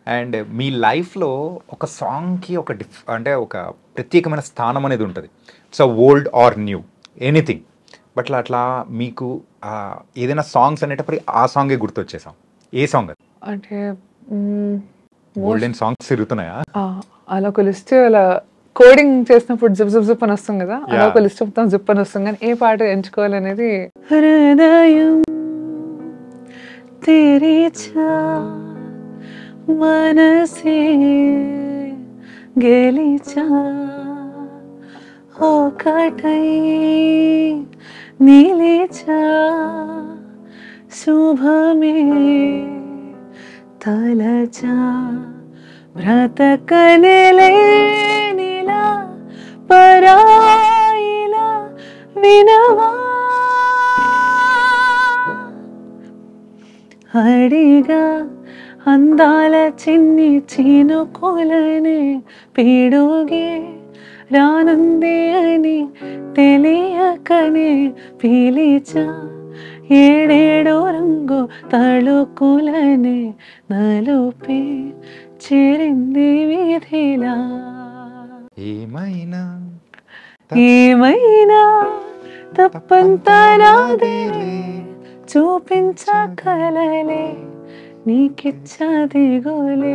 And మీ లైఫ్లో ఒక సాంగ్కి ఒక డిఫ్ అంటే ఒక ప్రత్యేకమైన స్థానం అనేది ఉంటుంది so old or new anything but అట్లా మీకు ఆ, ఏదైనా సాంగ్స్ అనేటప్పుడు ఆ సాంగే గుర్తొచ్చేసాం ఏ సాంగ్ అది అంటే మ్మ్, గోల్డెన్ సాంగ్స్ తిరుగుతున్నాయా ఆ, అలా ఒక లిస్ట్ అలా కోడింగ్ చేసినప్పుడు జిప్ జిప్ జిప్ అని వస్తుంది కదా అలా Yeah. ఒక లిస్ట్ మొత్తం జిప్ అని వస్తుంది కానీ ఏ పాట ఎంచుకోవాలనేది హృదయం తెరిచా మనసే గెలిచా ఒకటై నిలిచా శుభమే తలచా బ్రతకనిలేనిలా పరాయిలా వినవా అడిగా అందాల చిన్ని చినుకులనే పీడుగే రానుంది అని తెలియకనే పీలిచా ఏడేడో రంగు తళుకులనే నలుపే చేరింది విధిలా ఏమైనా ఏమైనా తప్పంతా నాదేలే చూపించగలలే నీకిచ్చదిగోలే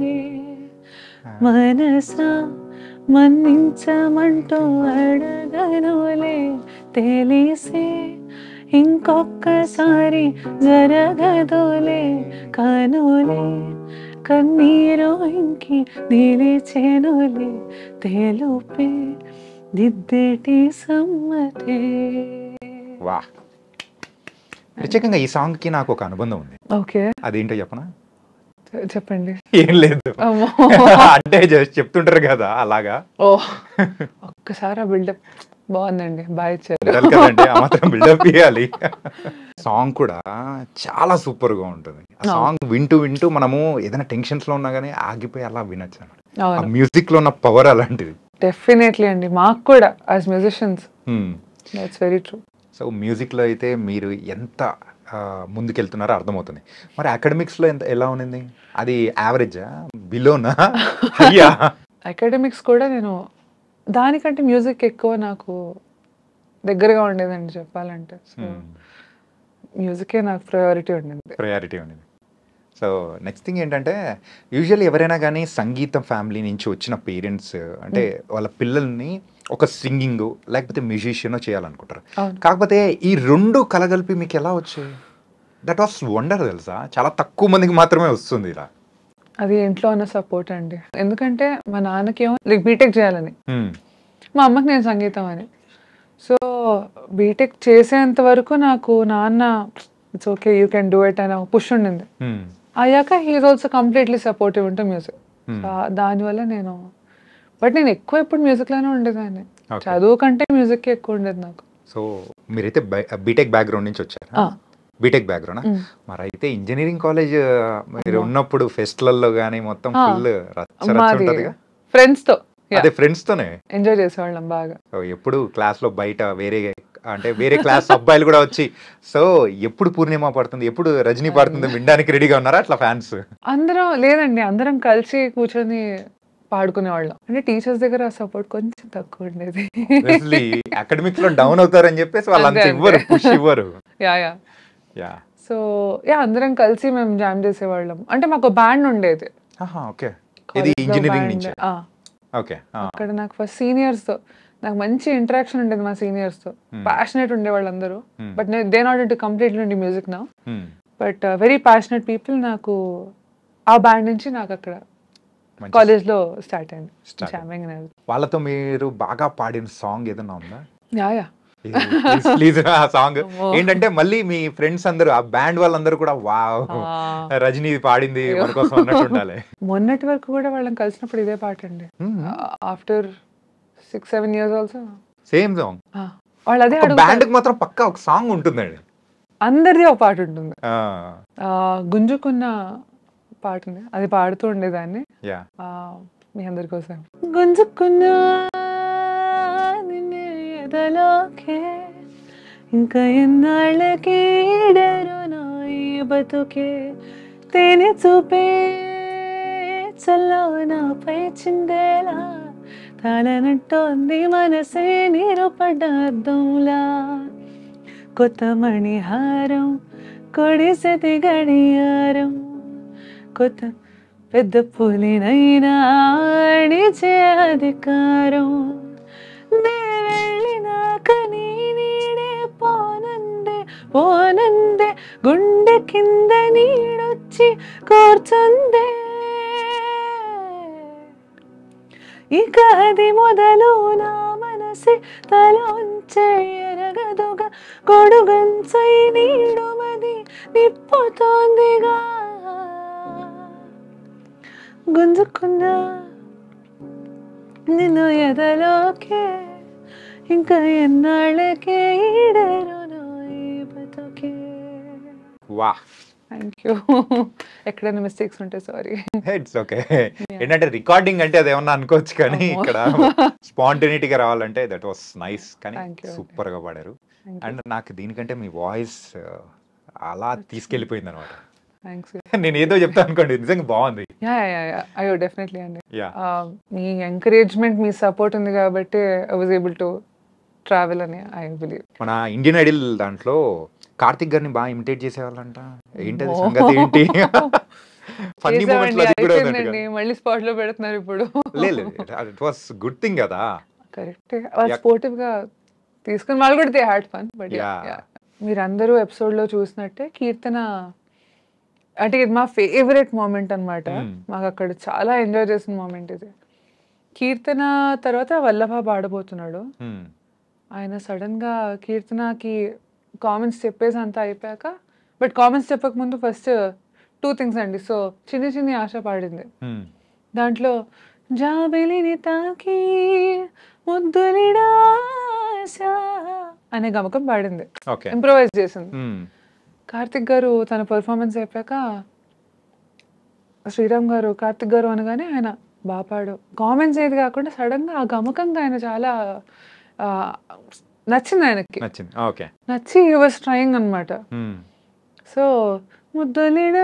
మనసా మన్నించమంటూ అడగనులే తెలిసే ఇంకొక్కసారి జరగదులే కనులే కన్నీరు ఇంకి నిలిచేనులే తెలుపే దిద్దేటి సమ్మతే వా ప్రత్యేకంగా ఈ సాంగ్కి నాకు ఒక అనుబంధం ఉంది ఓకే అదేంటో చెప్పనా చెప్పండి ఏం లేదు అమ్మో అంటే just చెప్తుంటారు కదా అలాగా ఓ ఒక్కసారి ఆ బిల్డప్ బాగుందండి బాగా ఇచ్చారు ఉండాలి కదండి ఆ మాత్రం బిల్డప్ ఇవ్వాలి సాంగ్ కూడా చాలా సూపర్ గా ఉంటుంది ఆ సాంగ్ వింటూ వింటూ మనము ఏదైనా టెన్షన్స్ లో ఉన్నా కానీ ఆగిపోయి అలా వినొచ్చు అన్నమాట. ఆ అవును మ్యూజిక్ లో ఉన్న పవర్ అలాంటిది డెఫినెట్లీ అండి మాకు కూడా as musicians that's very true so music లో అయితే మీరు ఎంత ఆ, ముందుకెళ్తున్నారో అర్థమవుతుంది మరి అకాడమిక్స్ లో ఎంత ఎలా ఉన్నింది అది యావరేజా బిలోనా అయ్యా అకాడమిక్స్ కూడా నేను దానికంటే మ్యూజిక్ ఎక్కువ నాకు దగ్గరగా ఉండేదండి చెప్పాలంటే సో మ్యూజికే నాకు ప్రయారిటీ ఉండింది ప్రయారిటీ ఉన్నది సో నెక్స్ట్ థింగ్ ఏంటంటే యూజువల్లీ ఎవరైనా కానీ సంగీతం ఫ్యామిలీ నుంచి వచ్చిన పేరెంట్స్ అంటే వాళ్ళ పిల్లల్ని ఒక సింగింగ్ లేకపోతే మ్యూజిషియన్ చేయాలనుకుంటారు అవును కాకపోతే ఈ రెండు కలగలిపి మీకు ఎలా వచ్చాయి దట్ వాస్ వండర్ తెలుసా చాలా తక్కువ మందికి మాత్రమే వస్తుంది ఇలా అది ఇంట్లో ఉన్న సపోర్ట్ అండి ఎందుకంటే మా నాన్నకేమో లైక్ బీటెక్ చేయాలని Hmm. మా అమ్మకి నేను సంగీతం అని సో బీటెక్ చేసేంత వరకు నాకు నాన్న it's okay you can do it అని పుష్ ఉండింది Hmm. అయ్యాక హీఈస్ ఆల్సో కంప్లీట్లీ సపోర్టివ్ ఉంటే మ్యూజిక్ Hmm. దానివల్ల నేను బట్ నేను ఎక్కువ ఎప్పుడు మ్యూజిక్లోనే ఉండేదాన్ని Okay. చదువు కంటే మ్యూజిక్ ఎక్కువ ఉండేది నాకు సో మీరైతే బీటెక్ బ్యాక్గ్రౌండ్ నుంచి వచ్చారా ఆ. BTech background Mm. మరి అయితే ఇంజనీరింగ్ కాలేజ్ మీరు ఉన్నప్పుడు ఫెస్ట్లలో కానీ మొత్తం ఆ. ఫుల్ రచ్చ రచ్చ మాది ఉంటదిగా ఫ్రెండ్స్తో అదే ఫ్రెండ్స్ తోనే ఎంజాయ్ చేసేవాళ్ళం బాగా సో ఎప్పుడు క్లాస్ లో బయట వేరే అంటే వేరే క్లాస్ అబ్బాయిలు కూడా వచ్చి సో ఎప్పుడు పూర్ణిమ పడుతుంది ఎప్పుడు రజనీ పడుతుంది వినడానికి రెడీగా ఉన్నారా అట్లా ఫ్యాన్స్ అందరం లేదండి అందరం కలిసి కూర్చొని పాడుకునేవాళ్ళం అంటే టీచర్స్ దగ్గర సపోర్ట్ కొంచెం తక్కువ ఉండేది అకాడమిక్స్ లో డౌన్ అవుతారని చెప్పేసి వాళ్ళు అంత అంతే, అంతే. ఇవ్వరు పుష్ ఇవ్వరు yeah yeah yeah so yeah అందరం కలిసి మేము జామ్ చేసేవాళ్ళం అంటే మాకు బ్యాండ్ ఉండేది ఓకే ఇది College లో ఇంజనీరింగ్ band. నుంచి ఆ, ఓకే అక్కడ నాకు ఫస్ట్ సీనియర్స్ తో నాకు మంచి ఇంటరాక్షన్ ఉండేది మా సీనియర్స్ తో ప్యాషనెట్ ఉండే వాళ్ళందరూ Hmm. But they not into complete నుండి మ్యూజిక్ నా బట్ వెరీ ప్యాషనెట్ పీపుల్ నాకు ఆ బ్యాండ్ నుంచి నాకు అక్కడ కాలేజ్ లో స్టార్ట్ అయింది Start. జామింగ్ అనేది వాళ్ళతో మీరు బాగా పాడిన సాంగ్ ఏదైనా ఉందా యా యా ప్లీజ్ ఆ సాంగ్ అమ్మో. ఏంటంటే మళ్ళీ మీ ఫ్రెండ్స్ అందరూ ఆ బ్యాండ్ వాళ్ళందరూ కూడా వావ్ ఆ, రజనీ ఇది పాడింది మన కోసం అన్నట్టు ఉండాలి మొన్నటి వరకు కూడా వాళ్ళని కలిసినప్పుడు ఇదే పాట అండి after six seven years also same song వాళ్ళు అదే బ్యాండ్ అడుగుతారు కి మాత్రం పక్కా ఒక సాంగ్ ఉంటుందండి అందరిది ఒక పాట ఉంటుంది ఆ, ఆ, గుంజుకున్న పాట ఉంది అది పాడుతూ ఉండేదాన్ని యా ఆ, మీ అందరి కోసం గుంజుకున్నా నిన్నే ఎదలోకే ఇంకా ఎన్నాళ్ళకి ఈడెరు నా ఈ బతుకే తేనె చూపే నాపై చిందేలా తలనట్టోంది మనసే నీరు పడ్డ అద్దంలా కొత్త మణిహారం కొడిసెతి గడియారం కొత్త పెద్ద పులినైనా ఆడిచే అధికారం నే వెళ్ళినాక నీ నీడే పోనందే పోనందే గుండె కింద నీడొచ్చి కూర్చుందే ఇక అది మొదలు నా మనసి తల ఉంచే ఎరగదుగా కొడుగంచై నీడు మది నిప్పుతోందిగా గుంజుకున్నా నిన్ను ఎదలోకే ఇంకా ఎన్నాళ్ళకే ఈడేరును ఈ బతుకే వా థ్యాంక్ యూ ఎక్కడైనా మిస్టేక్స్ ఉంటే సారీ ఇట్స్ ఓకే ఏంటంటే రికార్డింగ్ అంటే అదేమన్నా అనుకోవచ్చు కానీ అమ్మో. ఇక్కడ స్పాంటనిటీగా రావాలంటే దట్ వాస్ నైస్ కానీ Thank you. సూపర్ గా పాడారు అండ్ నాకు దీనికంటే మీ వాయిస్ అలా తీసుకెళ్ళిపోయింది అనమాట థ్యాంక్స్ నేను ఏదో చెప్తాను అనుకోండి నిజంగా బాగుంది యా యా యా అయ్యో డెఫినెట్లీ అండి యా Uh, మీ ఎంకరేజ్మెంట్ మీ సపోర్ట్ ఉంది కాబట్టి I was able to travel అని ఐ బిలీవ్ మన ఇండియన్ ఐడిల్ దాంట్లో కార్తిక్ గారిని బాగా ఇమిటేట్ చేసేవాళ్ళంట ఏంటది ఓ. సంగతి ఏంటి ఫన్నీ మూమెంట్స్ చేసామండి అది కూడా అయిపోయిందండి ఉన్నట్టుగా. మళ్ళీ స్పాట్ లో పెడుతున్నారు ఇప్పుడు లేదు ఇట్ వాస్ గుడ్ థింగ్ కదా కరెక్ట్ వాళ్ళు Yeah. స్పోర్టివ్ గా తీసుకుని వాళ్ళు కూడా they had fun but Yeah. మీరందరూ ఎపిసోడ్ లో చూసినట్టే కీర్తన అంటే ఇది మా ఫేవరెట్ మూమెంట్ అన్నమాట Hmm. మాకు అక్కడ చాలా ఎంజాయ్ చేసిన మూమెంట్ ఇది కీర్తన తర్వాత వల్లభ పాడబోతున్నాడు Hmm. ఆయన సడన్ గా కీర్తనకి కామెంట్స్ చెప్పేసి అంతా అయిపోయాక బట్ కామెంట్స్ చెప్పక ముందు ఫస్ట్ టూ థింగ్స్ అండి సో చిన్ని చిన్ని ఆశ పాడింది Hmm. దాంట్లో జాబిలిని తాకి ముద్దులిడాశ అనే గమకం పాడింది ఓకే ఇంప్రొవైజ్ చేసింది Hmm. కార్తిక్ గారు తన పర్ఫార్మెన్స్ అయిపోయాక శ్రీరామ్ గారు కార్తిక్ గారు అనగానే ఆయన బాగా పాడు కామెంట్స్ ఏది కాకుండా సడన్ గా ఆ గమకంగా ఆయన చాలా ఆ, నచ్చింది ఆయనకి నచ్చింది ఓకే నచ్చి హీ వాస్ ట్రయింగ్ అనమాట Hmm. సో ముద్దులిడాశ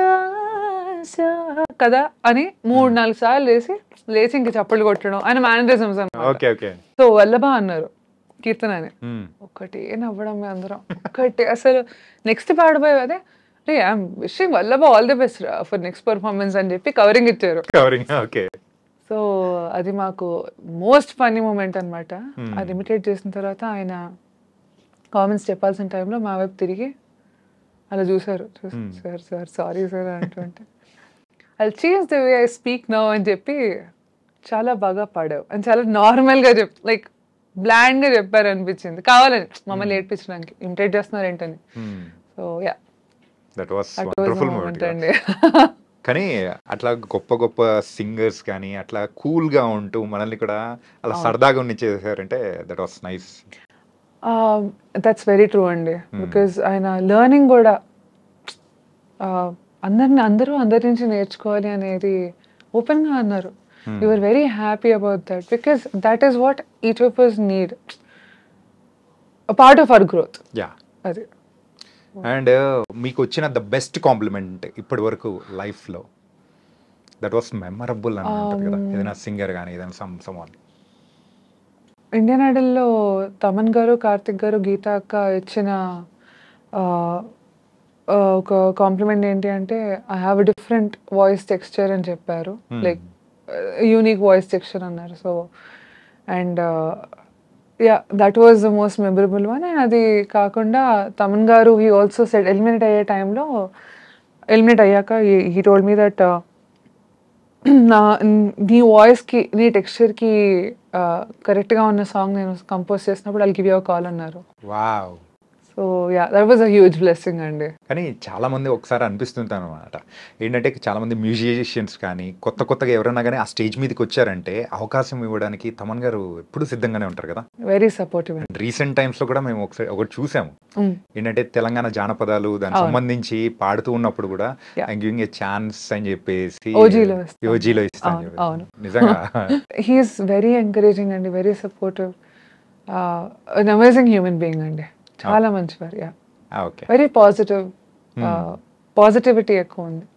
కదా అని మూడు నాలుగు సార్లు వేసి లేచి ఇంక చప్పట్లు కొట్టడం ఆయన మేనరిజమ్స్ అనమాట ఓకే ఓకే సో వల్లభ అన్నారు కీర్తన అని Hmm. ఒకటి నవ్వడం మేము అందరం ఒకటి అసలు నెక్స్ట్ పాడబోయే అదే రే I'm wishing Vallabha all the best for next performance అని చెప్పి కవరింగ్ ఇచ్చారు కవరింగ్ ఓకే సో అది మాకు మోస్ట్ ఫన్నీ మూమెంట్ అనమాట Hmm. అది ఇమిటేట్ చేసిన తర్వాత ఆయన కామెంట్స్ చెప్పాల్సిన టైంలో మా వైపు తిరిగి అలా చూసారు చూసి Hmm. Sir sir sorry sir అంటుంటే అది change the way I speak no అని చెప్పి చాలా బాగా పాడావు అని చాలా నార్మల్గా చెప్ లైక్ బ్లాండ్గా చెప్పారు అనిపించింది కావాలని మమ్మల్ని ఏడ్పించడానికి ఇమిటేట్ చేస్తున్నారు ఏంటని so yeah that was at wonderful moment moment అండి కానీ అట్లా గొప్ప గొప్ప సింగర్స్ కానీ అట్లా కూల్ గా ఉంటూ మనల్ని కూడా అలా సరదాగా ఉన్నిచ్చేసారంటే that was nice that's very true అండి బికాజ్ ఆయన లెర్నింగ్ కూడా uh, అందరిని అందరూ అందరి నుంచి నేర్చుకోవాలి అనేది ఓపెన్గా అన్నారు you are very happy about that because that is what each of us need part of our growth yeah అది అండ్ మీకు వచ్చిన ద బెస్ట్ కాంప్లిమెంట్ ఇప్పటి వరకు లైఫ్లో దట్ వాస్ మెమరబుల్ అని ఉంటుంది కదా ఏదైనా సింగర్ కానీ ఏదైనా సమ్ సమ్ ఇండియన్ ఐడల్లో తమన్ గారు కార్తిక్ గారు గీత అక్క ఇచ్చిన ఆ, ఆ, ఒక కాంప్లిమెంట్ ఏంటి అంటే I have different voice texture అని చెప్పారు Hmm. Like unique voice texture అన్నారు so and yeah that was the most memorable one and అది కాకుండా తమన్ గారు హీ ఆల్సో సెట్ ఎలిమినేట్ అయ్యే టైంలో ఎలిమినేట్ అయ్యాక హీ టోల్డ్ మీ దట్ నా నీ వాయిస్కి నీ టెక్స్చర్కి కరెక్ట్గా ఉన్న సాంగ్ నేను కంపోజ్ చేసినప్పుడు వాళ్ళు గివ్ యూ కాల్ అన్నారు wow so yeah that was a huge blessing అండి కానీ చాలా మంది ఒకసారి అనిపిస్తుంటాను అనమాట ఏంటంటే చాలా మంది మ్యూజిషియన్స్ కానీ కొత్త కొత్తగా ఎవరైనా కానీ ఆ స్టేజ్ మీదకి వచ్చారంటే అవకాశం ఇవ్వడానికి తమన్ గారు ఎప్పుడు సిద్ధంగానే ఉంటారు కదా వెరీ సపోర్టివ్ రీసెంట్ టైమ్స్ లో కూడా మేము ఒకసారి ఒకటి చూసాము ఏంటంటే తెలంగాణ జానపదాలు దానికి అవును. సంబంధించి పాడుతూ ఉన్నప్పుడు కూడా Yeah. I giving a chance అని చెప్పేసి OG లో ఇస్తాను. ఓజీలో ఇస్తాను అవును, చెప్పేసి. అవును. నిజంగా హీఈస్ వెరీ ఎంకరేజింగ్ అండి very supportive an amazing human being అండి చాలా మంచివారు yeah okay very positive positivity ఎక్కువ ఉంది